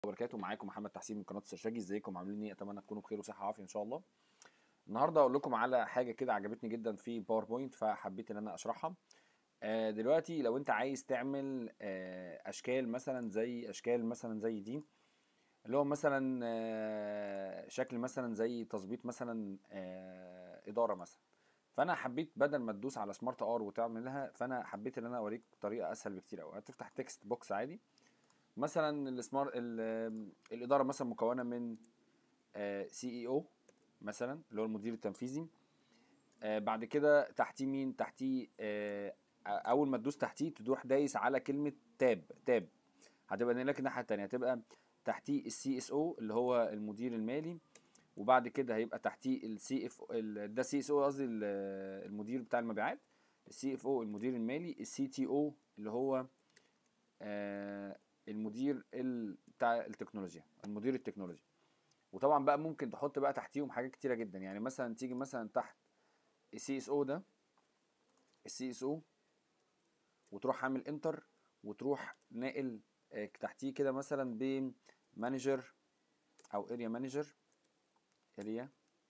وبركاته معاكم محمد تحسين من قناه السرشاجي ازيكم عاملين ايه اتمنى تكونوا بخير وصحه وعافيه ان شاء الله النهارده اقول لكم على حاجه كده عجبتني جدا في باوربوينت فحبيت ان انا اشرحها آه، دلوقتي لو انت عايز تعمل آه، اشكال مثلا زي اشكال مثلا زي دي اللي هو مثلا آه، شكل مثلا زي تظبيط مثلا آه، اداره مثلا فانا حبيت بدل ما تدوس على سمارت ار وتعملها فانا حبيت ان انا اوريك طريقه اسهل بكتير قوي هتفتح تكست بوكس عادي مثلا السمارت الاداره مثلا مكونه من سي اي او مثلا اللي هو المدير التنفيذي آه، بعد كده تحتيه مين تحتيه آه، اول ما تدوس تحتيه تروح دايس على كلمه تاب تاب هتبقى نقلك الناحيه التانيه هتبقى تحتيه السي اس او اللي هو المدير المالي وبعد كده هيبقى تحتيه السي اف ده سي اس او قصدي ال- المدير بتاع المبيعات السي اف او المدير المالي السي تي او اللي هو آه، المدير ال- بتاع التكنولوجيا المدير التكنولوجي وطبعا بقى ممكن تحط بقى تحتيهم حاجات كتيره جدا يعني مثلا تيجي مثلا تحت السي اس او ده السي اس او وتروح عامل انتر وتروح ناقل آه، تحتيه كده مثلا بمانجر او اريا مانجر اريا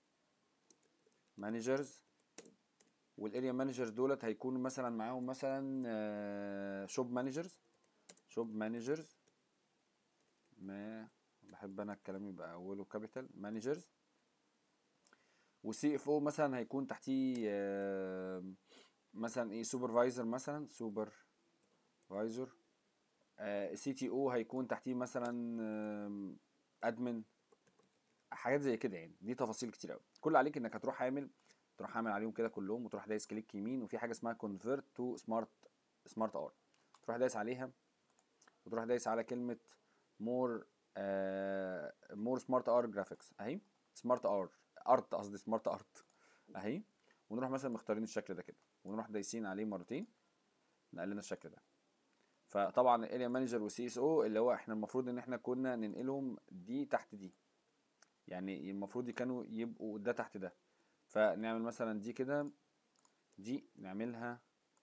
مانجرز والاريا مانجرز دولت هيكونوا مثلا معاهم مثلا شوب مانجرز شوب مانجرز ما بحب انا الكلام يبقى اوله كابيتال مانجرز والسي اف او مثلا هيكون تحتيه آه، مثلا ايه سوبرفايزر مثلا سوبر فايزر السي تي او هيكون تحتيه مثلا ادمن حاجات زي كده يعني دي تفاصيل كتير قوي كل اللي عليك انك هتروح عامل تروح عامل عليهم كده كلهم وتروح دايس كليك يمين وفي حاجه اسمها كونفيرت تو سمارت سمارت ار تروح دايس عليها وتروح دايس على كلمه مور مور سمارت ار جرافيكس اهي سمارت ار ارت قصدي سمارت ارت اهي ونروح مثلا مختارين الشكل ده كده ونروح دايسين عليه مرتين نقل لنا الشكل ده فطبعا الاريا مانجر والسي اس او اللي هو احنا المفروض ان احنا كنا ننقلهم دي تحت دي يعني المفروض كانوا يبقوا ده تحت ده فنعمل مثلا دي كده دي نعملها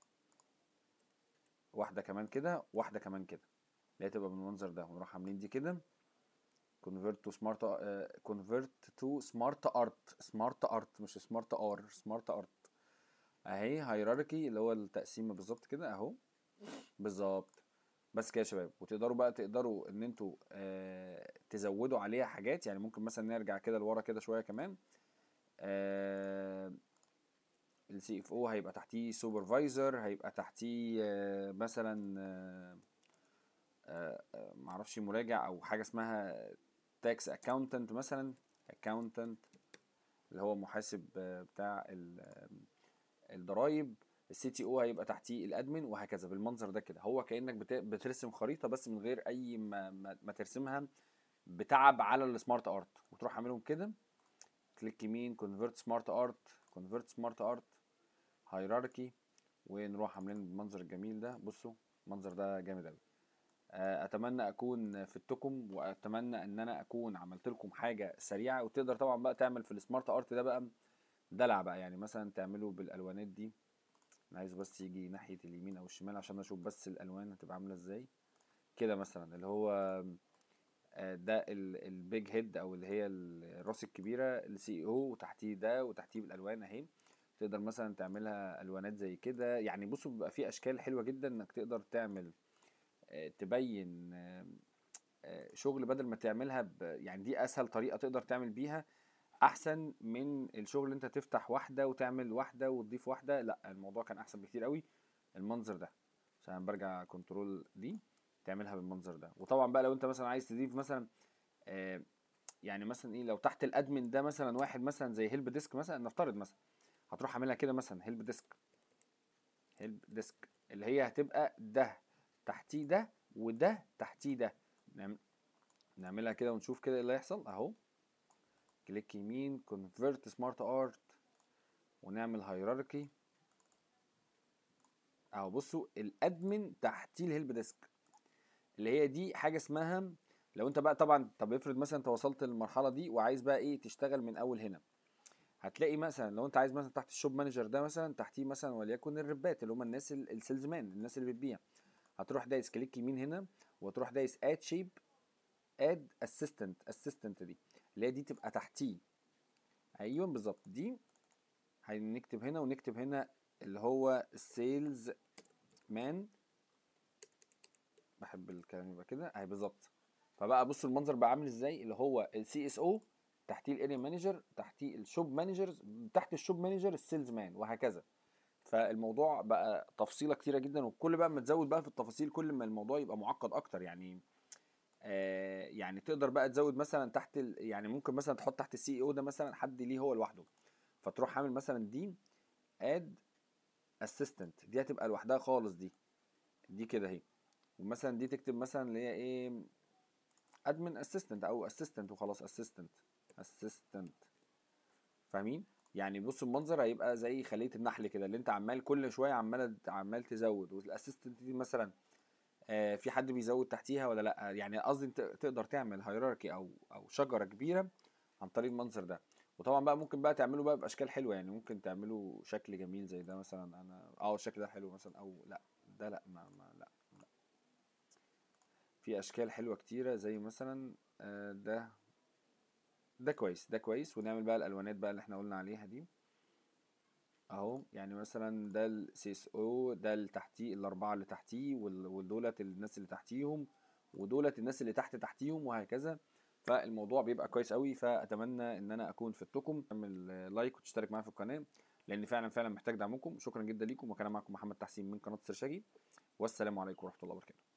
واحده كمان كده واحده كمان كده اللي هي تبقى بالمنظر ده ونروح عاملين دي كده كونفيرت تو سمارت كونفيرت تو سمارت ارت سمارت ارت مش سمارت ار سمارت ارت اهي هيراركي اللي هو التقسيمه بالظبط كده اهو بالظبط بس كده يا شباب وتقدروا بقى تقدروا ان انتوا آه تزودوا عليها حاجات يعني ممكن مثلا نرجع كده لورا كده شويه كمان آه السي اف او هيبقى تحتيه سوبرفايزر هيبقى تحتيه آه مثلا آه آه آه، معرفش مراجع او حاجه اسمها تاكس اكاونتنت مثلا اكاونتنت اللي هو محاسب آه، بتاع ال- آه، الضرايب السي تي او هيبقى تحتيه الادمن وهكذا بالمنظر ده كده هو كانك بت- بترسم خريطه بس من غير اي ما, ما, ما ترسمها بتعب على السمارت ارت وتروح عاملهم كده كليك يمين كونفيرت سمارت ارت كونفيرت سمارت ارت هيراركي ونروح عاملين المنظر الجميل ده بصوا المنظر ده جامد قوي اتمنى اكون فدتكم واتمنى ان انا اكون عملت لكم حاجه سريعه وتقدر طبعا بقى تعمل في السمارت ارت ده بقى دلع بقى يعني مثلا تعمله بالالوانات دي انا عايزه بس يجي ناحيه اليمين او الشمال عشان اشوف بس الالوان هتبقى عامله ازاي كده مثلا اللي هو آه، ده البيج هيد او اللي هي الراس الكبيره السي او وتحتيه ده وتحتيه بالالوان اهي تقدر مثلا تعملها الوانات زي كده يعني بصوا بيبقى في اشكال حلوه جدا انك تقدر تعمل آه، تبين آه، آه، شغل بدل ما تعملها ب... يعني دي اسهل طريقه تقدر تعمل بيها احسن من الشغل اللي انت تفتح واحده وتعمل واحده وتضيف واحده لا الموضوع كان احسن بكتير قوي المنظر ده عشان برجع كنترول دي تعملها بالمنظر ده وطبعا بقى لو انت مثلا عايز تضيف مثلا آه، يعني مثلا ايه لو تحت الادمن ده مثلا واحد مثلا زي هيلب ديسك مثلا نفترض مثلا هتروح عاملها كده مثلا هيلب ديسك هيلب ديسك اللي هي هتبقى ده تحتيه ده وده تحتيه ده نعم- نعملها كده ونشوف كده ايه اللي هيحصل اهو كليك يمين كونفيرت سمارت ارت ونعمل هيراركي اهو بصوا الادمن تحتيه الهيلب ديسك اللي هي دي حاجه اسمها لو انت بقى طبعا طب افرض مثلا انت وصلت للمرحله دي وعايز بقى ايه تشتغل من اول هنا هتلاقي مثلا لو انت عايز مثلا تحت الشوب مانجر ده مثلا تحتيه مثلا وليكن الربات اللي هم الناس ال- السيلز مان الناس اللي بتبيع هتروح دايس كليك يمين هنا وتروح دايس اد شيب اد اسيستنت اسيستنت دي اللي هي دي تبقى تحتيه ايوه بالظبط دي هنكتب هنا ونكتب هنا اللي هو السيلز مان بحب الكلام يبقى كده اهي بالظبط فبقى بصوا المنظر بقى عامل ازاي اللي هو السي اس او تحتيه الاريا مانجر تحتيه الشوب مانجرز تحت الشوب مانجر السيلز مان وهكذا فالموضوع بقى تفصيله كتيره جدا وكل بقى ما تزود بقى في التفاصيل كل ما الموضوع يبقى معقد اكتر يعني آه يعني تقدر بقى تزود مثلا تحت ال... يعني ممكن مثلا تحط تحت السي او ده مثلا حد ليه هو لوحده فتروح عامل مثلا دي اد اسيستنت دي هتبقى لوحدها خالص دي دي كده اهي ومثلا دي تكتب مثلا اللي هي ايه ادمن اسيستنت او اسيستنت وخلاص اسيستنت اسيستنت فاهمين يعني بص المنظر هيبقى زي خليه النحل كده اللي انت عمال كل شويه عمال عمال تزود والاسيستنت دي مثلا آه في حد بيزود تحتيها ولا لا يعني قصدي انت تقدر تعمل هيراركي او او شجره كبيره عن طريق المنظر ده وطبعا بقى ممكن بقى تعمله بقى باشكال حلوه يعني ممكن تعمله شكل جميل زي ده مثلا انا اه الشكل ده حلو مثلا او لا ده لا ما, ما لا, لا. في اشكال حلوه كتيره زي مثلا آه ده ده كويس ده كويس ونعمل بقى الالوانات بقى اللي احنا قلنا عليها دي اهو يعني مثلا ده السي اس او ده اللي تحتيه الاربعه اللي تحتيه ودولت الناس اللي تحتيهم ودولت الناس اللي تحت تحتيهم وهكذا فالموضوع بيبقى كويس قوي فاتمنى ان انا اكون فدتكم تعمل لايك وتشترك معايا في القناه لان فعلا فعلا محتاج دعمكم شكرا جدا ليكم وكان معكم محمد تحسين من قناه السرشاجي والسلام عليكم ورحمه الله وبركاته